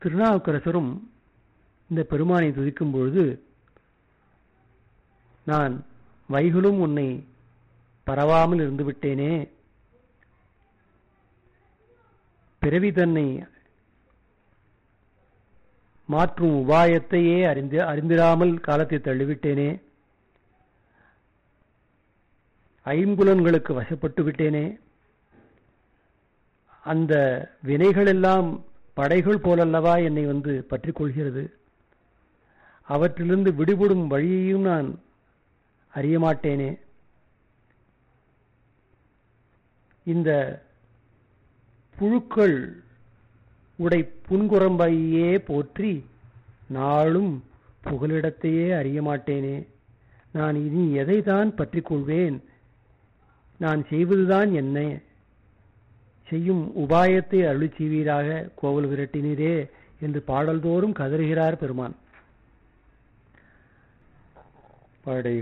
திருநாவுக்கரசரும் இந்த பெருமானை துதிக்கும் பொழுது நான் வைகுலும் உன்னை பரவாமல் இருந்து விட்டேனே பிறவி தன்னை மாற்றும் உபாயத்தையே அறிந்து அறிந்திராமல் காலத்தை தள்ளிவிட்டேனே ஐம்புலன்களுக்கு வசப்பட்டு விட்டேனே அந்த வினைகள் எல்லாம் படைகள் போலல்லவா என்னை வந்து பற்றிக் கொள்கிறது அவற்றிலிருந்து விடுபடும் வழியையும் நான் அறிய மாட்டேனே இந்த புழுக்கள் உடை புன்குரம்பையே போற்றி நாளும் புகலிடத்தையே அறிய மாட்டேனே நான் இனி எதைதான் பற்றிக் கொள்வேன் நான் செய்வதுதான் என்ன செய்யும் உபாயத்தை அருளி செய்வீராக கோவில் விரட்டினீரே என்று பாடல்தோறும் கதறுகிறார் பெருமான் படை